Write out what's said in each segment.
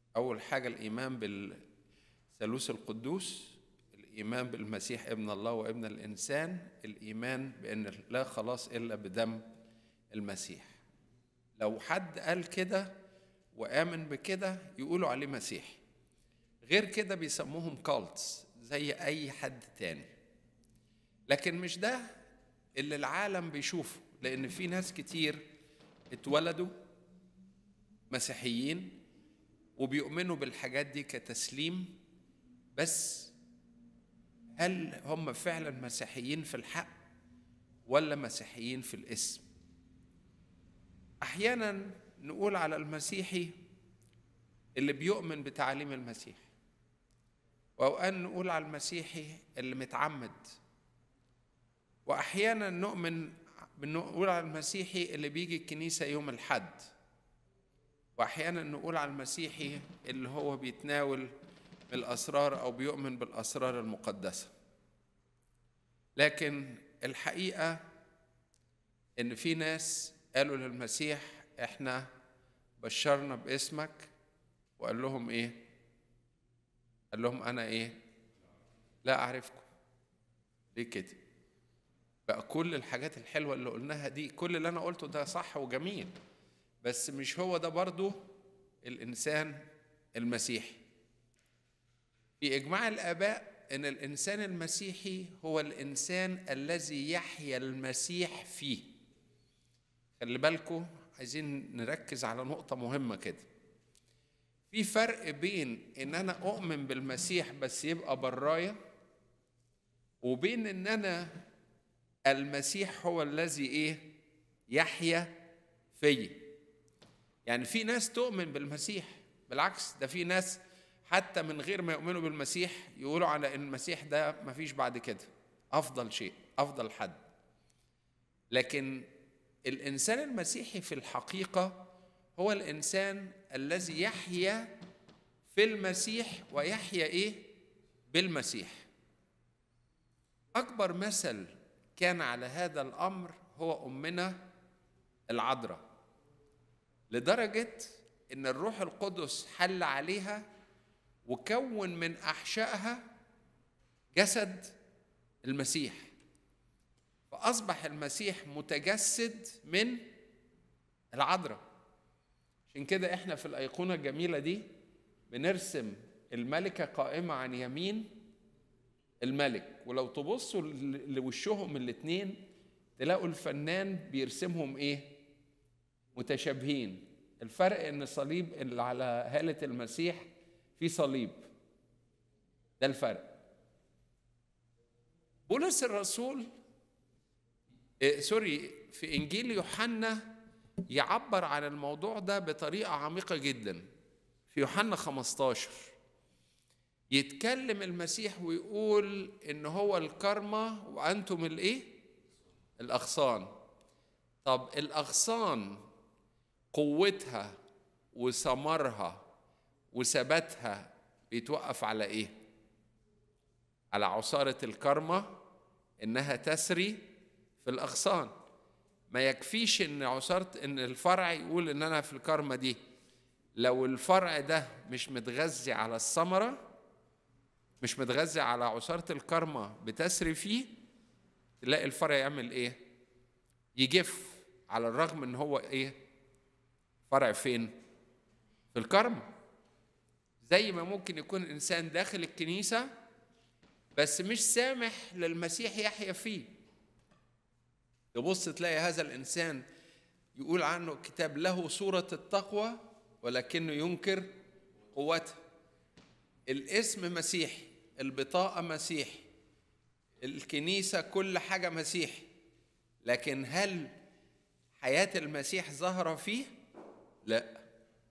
أول حاجة الإيمان بالثالوث القدوس الإيمان بالمسيح ابن الله وابن الإنسان الإيمان بأن لا خلاص إلا بدم المسيح لو حد قال كده وآمن بكده يقولوا عليه مسيح غير كده بيسموهم كالتس زي أي حد تاني لكن مش ده اللي العالم بيشوفه لأن في ناس كتير اتولدوا مسيحيين وبيؤمنوا بالحاجات دي كتسليم بس هل هم فعلا مسيحيين في الحق ولا مسيحيين في الاسم احيانا نقول على المسيحي اللي بيؤمن بتعاليم المسيح واوقات نقول على المسيحي اللي متعمد واحيانا نؤمن بنقول على المسيحي اللي بيجي الكنيسه يوم الحد واحيانا نقول على المسيحي اللي هو بيتناول من الاسرار او بيؤمن بالاسرار المقدسه لكن الحقيقه ان في ناس قالوا للمسيح احنا بشرنا باسمك وقال لهم ايه قال لهم انا ايه لا اعرفكم ليه كده بقى كل الحاجات الحلوه اللي قلناها دي كل اللي انا قلته ده صح وجميل بس مش هو ده برضه الانسان المسيحي في اجماع الاباء ان الانسان المسيحي هو الانسان الذي يحيا المسيح فيه خلي بالكم عايزين نركز على نقطه مهمه كده في فرق بين ان انا اؤمن بالمسيح بس يبقى برايا وبين ان انا المسيح هو الذي ايه يحيا فيا يعني في ناس تؤمن بالمسيح بالعكس ده في ناس حتى من غير ما يؤمنوا بالمسيح يقولوا على ان المسيح ده مفيش بعد كده افضل شيء افضل حد لكن الانسان المسيحي في الحقيقه هو الانسان الذي يحيا في المسيح ويحيا ايه بالمسيح اكبر مثل كان على هذا الامر هو امنا العذراء لدرجه ان الروح القدس حل عليها وكون من احشائها جسد المسيح فاصبح المسيح متجسد من العذراء عشان كده احنا في الايقونه الجميله دي بنرسم الملكه قائمه عن يمين الملك ولو تبصوا لوشهم الاثنين تلاقوا الفنان بيرسمهم ايه متشابهين الفرق ان الصليب اللي على هالة المسيح في صليب ده الفرق بولس الرسول إيه سوري في انجيل يوحنا يعبر عن الموضوع ده بطريقه عميقه جدا في يوحنا 15 يتكلم المسيح ويقول ان هو الكرمة وانتم الايه الاغصان طب الاغصان قوتها وثمرها وثباتها بيتوقف على ايه على عصارة الكرمة انها تسري في الاغصان ما يكفيش ان عصارة ان الفرع يقول ان انا في الكرمة دي لو الفرع ده مش متغذي على الثمره مش متغذي على عصارة الكرمة بتسري فيه تلاقي الفرع يعمل ايه يجف على الرغم ان هو ايه فرع فين في الكرمة زي ما ممكن يكون انسان داخل الكنيسة بس مش سامح للمسيح يحيا فيه تبص تلاقي هذا الانسان يقول عنه الكتاب له صورة التقوى ولكنه ينكر قوتها الاسم مسيحي البطاقة مسيحي الكنيسة كل حاجة مسيحي لكن هل حياة المسيح ظاهرة فيه؟ لا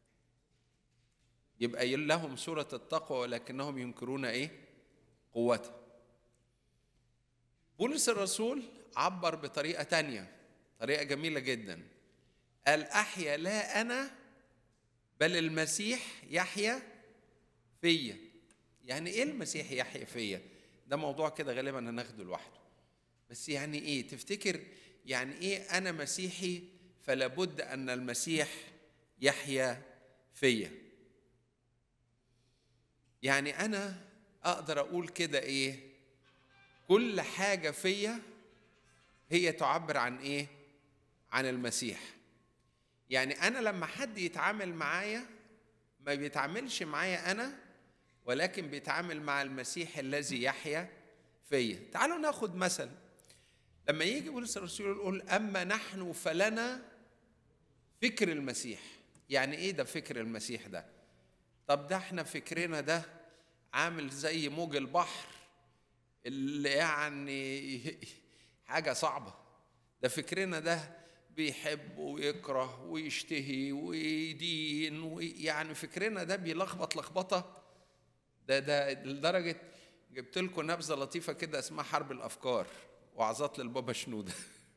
يبقى لهم صورة التقوى ولكنهم ينكرون ايه؟ قوته بولس الرسول عبر بطريقة تانية طريقة جميلة جدا قال أحيا لا أنا بل المسيح يحيا فيا يعني ايه المسيح يحيا فيا ده موضوع كده غالبا هناخده لوحده بس يعني ايه تفتكر يعني ايه انا مسيحي فلا بد ان المسيح يحيا فيا يعني انا اقدر اقول كده ايه كل حاجه فيا هي تعبر عن ايه عن المسيح يعني انا لما حد يتعامل معايا ما بيتعاملش معايا انا ولكن بيتعامل مع المسيح الذي يحيا فيا تعالوا ناخد مثل لما يجي بولس الرسول يقول اما نحن فلنا فكر المسيح يعني ايه ده فكر المسيح ده طب ده احنا فكرنا ده عامل زي موج البحر اللي يعني حاجه صعبه ده فكرنا ده بيحب ويكره ويشتهي ويدين ويعني فكرنا ده بيلخبط لخبطه ده ده لدرجه جبت لكم نبذه لطيفه كده اسمها حرب الافكار وعظات للبابا شنوده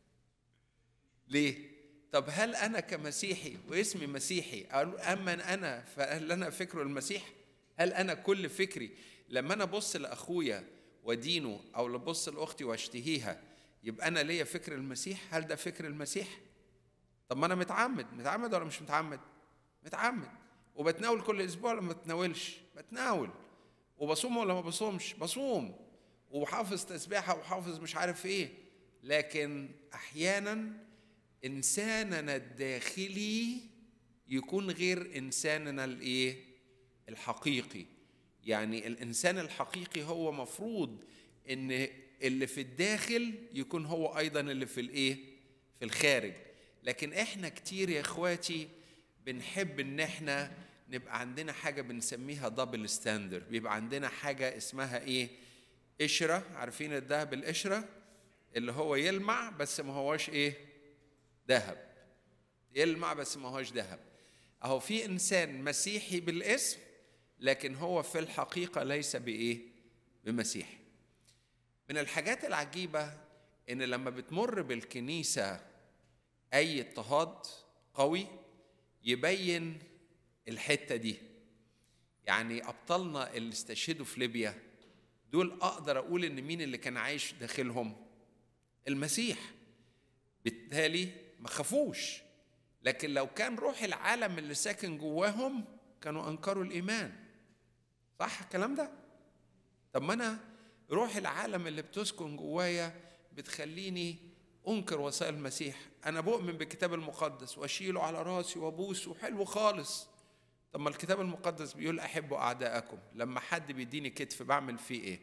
ليه طب هل انا كمسيحي واسمي مسيحي اقول اما انا فهل انا فكر المسيح هل انا كل فكري لما انا ابص لاخويا ودينه او ابص لاختي واشتهيها يبقى انا ليا فكر المسيح هل ده فكر المسيح طب ما انا متعمد متعمد ولا مش متعمد متعمد وبتناول كل اسبوع ولا ما بتناولش بتناول وبصوم ولا ما بصومش بصوم وحافظ تسبيحه وحافظ مش عارف ايه لكن احيانا انساننا الداخلي يكون غير انساننا الايه الحقيقي يعني الانسان الحقيقي هو مفروض ان اللي في الداخل يكون هو ايضا اللي في الايه في الخارج لكن احنا كتير يا اخواتي بنحب ان احنا نبقى عندنا حاجه بنسميها دبل ستاندر بيبقى عندنا حاجه اسمها ايه قشره عارفين الذهب القشره اللي هو يلمع بس ما هوش ايه ذهب يلمع بس ما هوش ذهب اهو في انسان مسيحي بالاسم لكن هو في الحقيقه ليس بايه بمسيحي من الحاجات العجيبه ان لما بتمر بالكنيسه اي اضطهاد قوي يبين الحته دي يعني ابطالنا اللي استشهدوا في ليبيا دول اقدر اقول ان مين اللي كان عايش داخلهم المسيح بالتالي ما خافوش لكن لو كان روح العالم اللي ساكن جواهم كانوا انكروا الايمان صح الكلام ده طب ما انا روح العالم اللي بتسكن جوايا بتخليني انكر وسائل المسيح انا بؤمن بالكتاب المقدس واشيله على راسي وابوسه حلو خالص طب ما الكتاب المقدس بيقول احبوا اعداءكم لما حد بيديني كتف بعمل فيه ايه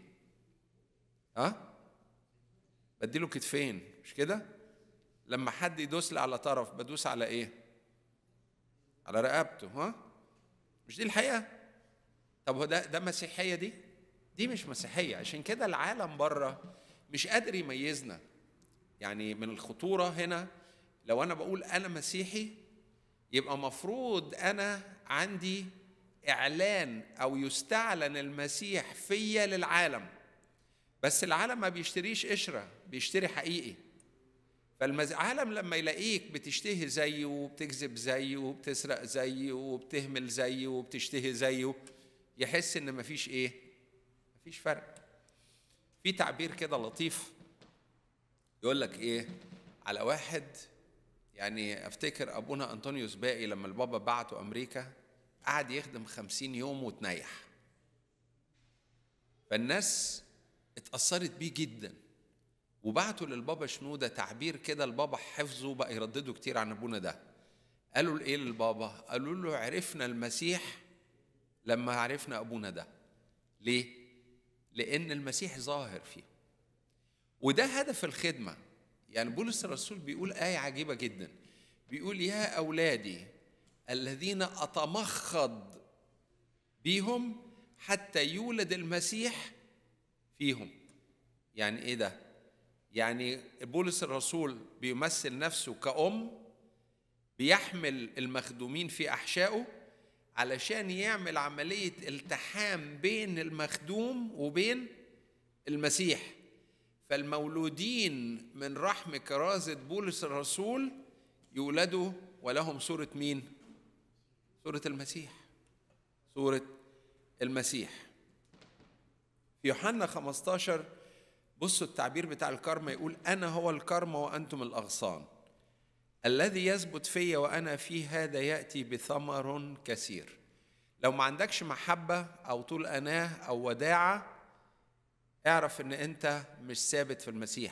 ها بديله كتفين مش كده لما حد يدوس لي على طرف بدوس على ايه على رقبته ها مش دي الحقيقه طب هو ده ده مسيحيه دي دي مش مسيحيه عشان كده العالم بره مش قادر يميزنا يعني من الخطوره هنا لو انا بقول انا مسيحي يبقى مفروض انا عندي اعلان او يستعلن المسيح فيا للعالم بس العالم ما بيشتريش قشره بيشتري حقيقي فالعالم لما يلاقيك بتشتهي زيه وبتكذب زيه وبتسرق زيه وبتهمل زيه وبتشتهي زيه يحس ان مفيش ايه مفيش فرق في تعبير كده لطيف يقول لك ايه على واحد يعني افتكر ابونا انطونيوس باقي لما البابا بعته امريكا قعد يخدم خمسين يوم وتنيح فالناس اتأثرت بيه جدا وبعتوا للبابا شنودة تعبير كده البابا حفظه بقى يردده كتير عن ابونا ده قالوا ايه للبابا قالوا له عرفنا المسيح لما عرفنا ابونا ده ليه لان المسيح ظاهر فيه وده هدف الخدمه يعني بولس الرسول بيقول ايه عجيبه جدا بيقول يا اولادي الذين اتمخض بيهم حتى يولد المسيح فيهم يعني ايه ده يعني بولس الرسول بيمثل نفسه كأم بيحمل المخدومين في أحشائه علشان يعمل عملية التحام بين المخدوم وبين المسيح فالمولودين من رحم كرازة بولس الرسول يولدوا ولهم صورة مين؟ صورة المسيح صورة المسيح في يوحنا 15 بصوا التعبير بتاع الكرمة يقول أنا هو الكرمة وأنتم الأغصان الذي يثبت في وأنا فيه هذا يأتي بثمر كثير لو ما عندكش محبة أو طول أناة أو وداعة اعرف إن أنت مش ثابت في المسيح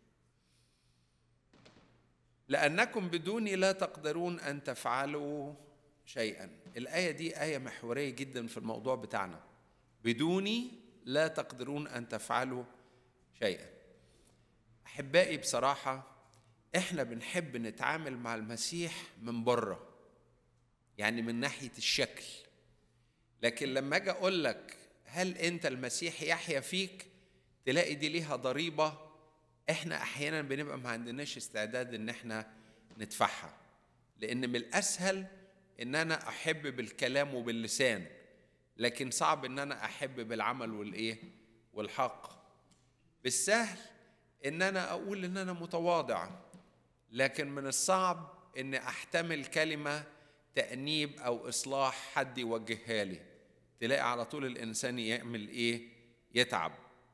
لأنكم بدوني لا تقدرون أن تفعلوا شيئا الآية دي آية محورية جدا في الموضوع بتاعنا بدوني لا تقدرون أن تفعلوا شيئا أحبائي بصراحة إحنا بنحب نتعامل مع المسيح من بره يعني من ناحية الشكل لكن لما أجي أقول لك هل أنت المسيح يحيا فيك تلاقي دي ليها ضريبة إحنا أحيانا بنبقى ما عندناش استعداد إن إحنا ندفعها لأن من الأسهل إن أنا أحب بالكلام وباللسان لكن صعب إن أنا أحب بالعمل والإيه والحق بالسهل إن أنا أقول إن أنا متواضع لكن من الصعب إن أحتمل كلمة تأنيب أو إصلاح حد يوجهها لي تلاقي على طول الإنسان يعمل إيه يتعب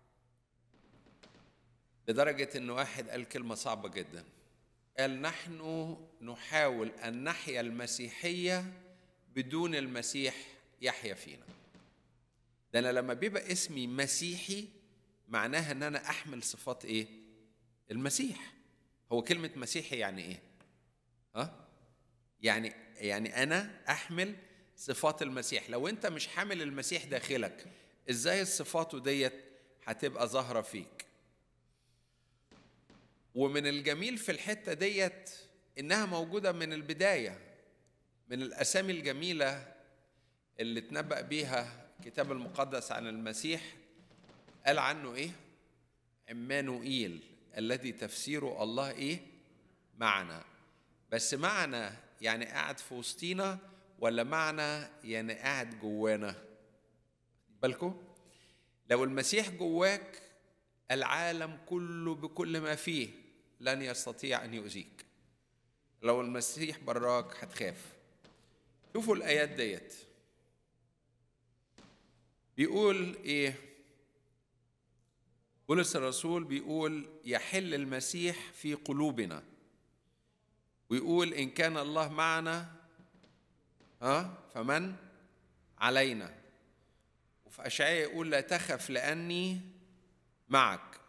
لدرجة إن واحد قال كلمة صعبة جدا قال نحن نحاول أن نحيا المسيحية بدون المسيح يحيا فينا ده أنا لما بيبقى اسمي مسيحي معناها ان انا احمل صفات ايه المسيح هو كلمه مسيحي يعني ايه ها يعني يعني انا احمل صفات المسيح لو انت مش حامل المسيح داخلك ازاي الصفات ديت هتبقى ظاهره فيك ومن الجميل في الحته ديت انها موجوده من البدايه من الاسامي الجميله اللي اتنبأ بيها الكتاب المقدس عن المسيح قال عنه ايه عمانوئيل الذي تفسيره الله ايه معنا بس معنا يعني قاعد في وسطينا ولا معنى يعني قاعد جوانا بالكم لو المسيح جواك العالم كله بكل ما فيه لن يستطيع ان يؤذيك لو المسيح براك هتخاف شوفوا الايات ديت بيقول ايه بولس الرسول بيقول يحل المسيح في قلوبنا ويقول ان كان الله معنا ها فمن علينا وفي اشعياء يقول لا تخف لاني معك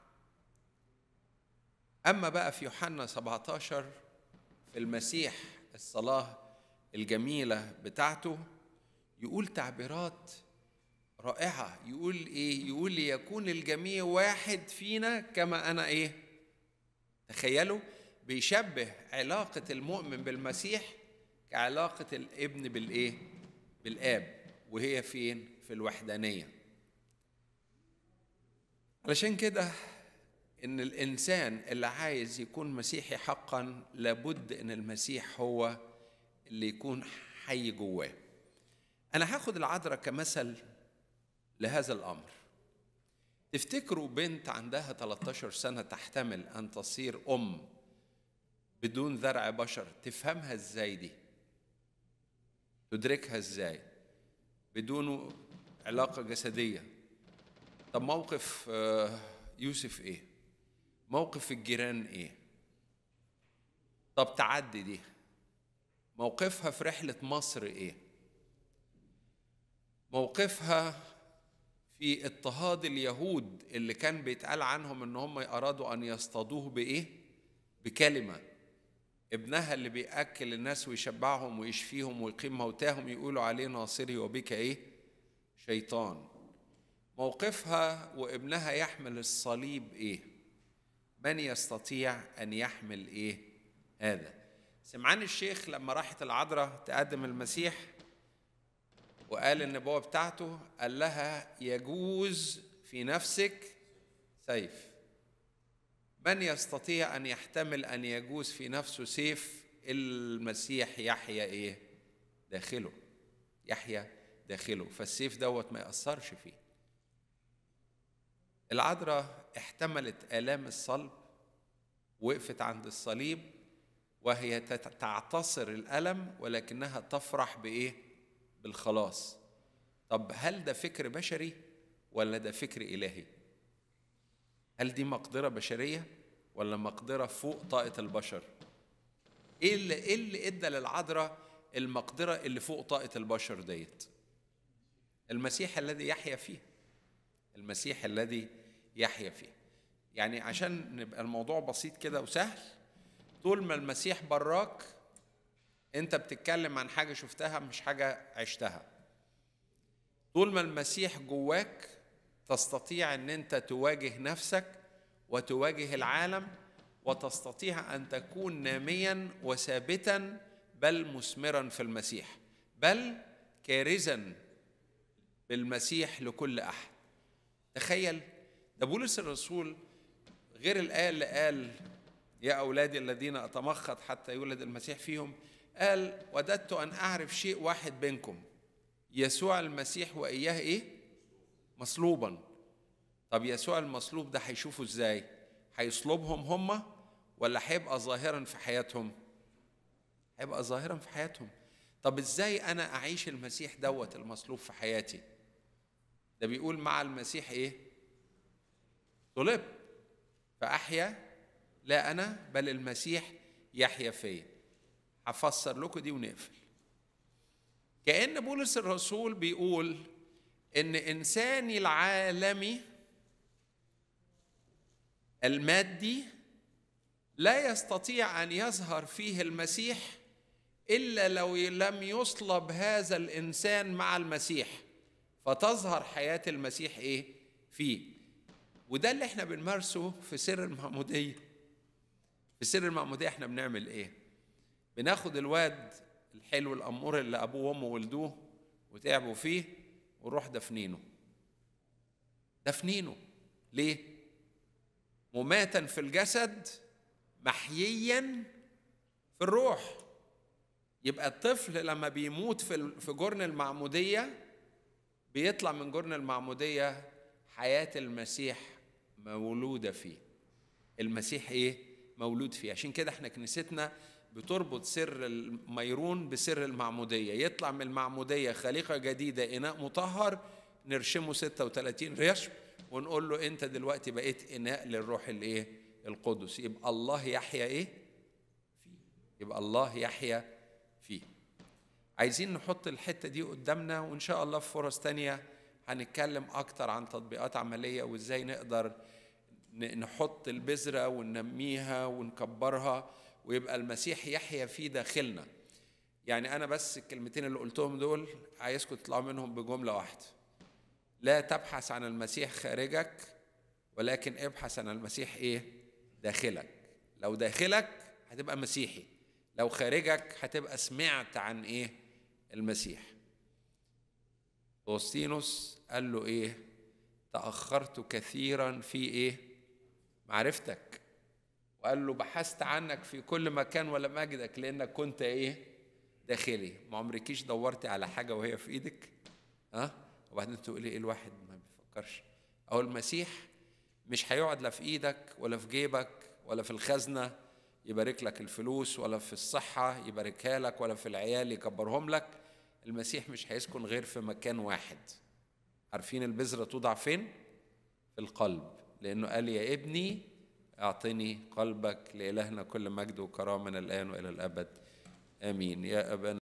اما بقى في يوحنا 17 في المسيح الصلاه الجميله بتاعته يقول تعبيرات رائعة يقول إيه؟ يقول ليكون الجميع واحد فينا كما أنا إيه؟ تخيلوا بيشبه علاقة المؤمن بالمسيح كعلاقة الابن بالإيه؟ بالآب وهي فين؟ في الوحدانية. علشان كده إن الإنسان اللي عايز يكون مسيحي حقا لابد إن المسيح هو اللي يكون حي جواه. أنا هاخد العذراء كمثل لهذا الامر تفتكروا بنت عندها 13 سنه تحتمل ان تصير ام بدون ذرع بشر تفهمها ازاي دي تدركها ازاي بدون علاقه جسديه طب موقف يوسف ايه موقف الجيران ايه طب تعدي دي موقفها في رحله مصر ايه موقفها في اضطهاد اليهود اللي كان بيتقال عنهم ان هم ارادوا ان يصطادوه بايه بكلمه ابنها اللي بياكل الناس ويشبعهم ويشفيهم ويقيم موتاهم يقولوا عليه ناصري وبك ايه شيطان موقفها وابنها يحمل الصليب ايه من يستطيع ان يحمل ايه هذا سمعان الشيخ لما راحت العذراء تقدم المسيح وقال النبوة بتاعته قال لها يجوز في نفسك سيف من يستطيع أن يحتمل أن يجوز في نفسه سيف المسيح يحيا إيه داخله يحيا داخله فالسيف دوت ما يأثرش فيه العذراء احتملت آلام الصلب وقفت عند الصليب وهي تعتصر الألم ولكنها تفرح بإيه؟ بالخلاص طب هل ده فكر بشري ولا ده فكر إلهي؟ هل دي مقدرة بشرية ولا مقدرة فوق طاقة البشر؟ إيه اللي إيه اللي إدى للعذراء المقدرة اللي فوق طاقة البشر ديت؟ المسيح الذي يحيا فيه المسيح الذي يحيا فيه يعني عشان نبقى الموضوع بسيط كده وسهل طول ما المسيح براك انت بتتكلم عن حاجه شفتها مش حاجه عشتها طول ما المسيح جواك تستطيع ان انت تواجه نفسك وتواجه العالم وتستطيع ان تكون ناميا وثابتا بل مثمرا في المسيح بل كارزا بالمسيح لكل احد تخيل ده بولس الرسول غير الايه اللي قال يا اولادي الذين اتمخض حتى يولد المسيح فيهم قال وددت ان اعرف شيء واحد بينكم يسوع المسيح واياه ايه مصلوبا طب يسوع المصلوب ده هيشوفوا ازاي هيصلبهم هم ولا هيبقى ظاهرا في حياتهم هيبقى ظاهرا في حياتهم طب ازاي انا اعيش المسيح دوت المصلوب في حياتي ده بيقول مع المسيح ايه طلب فاحيا لا انا بل المسيح يحيا فيا هفسر لكم دي ونقفل كأن بولس الرسول بيقول إن إنساني العالمي المادي لا يستطيع أن يظهر فيه المسيح إلا لو لم يصلب هذا الإنسان مع المسيح فتظهر حياة المسيح إيه فيه وده اللي احنا بنمارسه في سر المعمودية في سر المعمودية احنا بنعمل إيه بناخد الواد الحلو الأمور اللي أبوه وأمه ولدوه وتعبوا فيه ونروح دفنينه دفنينه ليه؟ مماتا في الجسد محييا في الروح يبقى الطفل لما بيموت في في جرن المعمودية بيطلع من جرن المعمودية حياة المسيح مولودة فيه المسيح ايه؟ مولود فيه عشان كده احنا كنيستنا بتربط سر الميرون بسر المعمودية يطلع من المعمودية خليقة جديدة إناء مطهر نرشمه 36 رشم ونقول له أنت دلوقتي بقيت إناء للروح الإيه؟ القدس يبقى الله يحيا إيه؟ فيه يبقى الله يحيا فيه عايزين نحط الحتة دي قدامنا وإن شاء الله في فرص تانية هنتكلم أكتر عن تطبيقات عملية وإزاي نقدر نحط البذرة وننميها ونكبرها ويبقى المسيح يحيا في داخلنا يعني انا بس الكلمتين اللي قلتهم دول عايزكم تطلعوا منهم بجمله واحده لا تبحث عن المسيح خارجك ولكن ابحث عن المسيح ايه داخلك لو داخلك هتبقى مسيحي لو خارجك هتبقى سمعت عن ايه المسيح أوسطينوس قال له ايه تأخرت كثيرا في ايه معرفتك وقال له بحثت عنك في كل مكان ولم اجدك لانك كنت ايه داخلي ما عمركيش دورتي على حاجه وهي في ايدك ها أه؟ وبعدين تقولي ايه الواحد ما بيفكرش او المسيح مش هيقعد لا في ايدك ولا في جيبك ولا في الخزنه يبارك لك الفلوس ولا في الصحه يباركها لك ولا في العيال يكبرهم لك المسيح مش هيسكن غير في مكان واحد عارفين البذره توضع فين في القلب لانه قال يا ابني اعطني قلبك لإلهنا كل مجد وكرامة من الآن وإلى الأبد آمين يا أبانا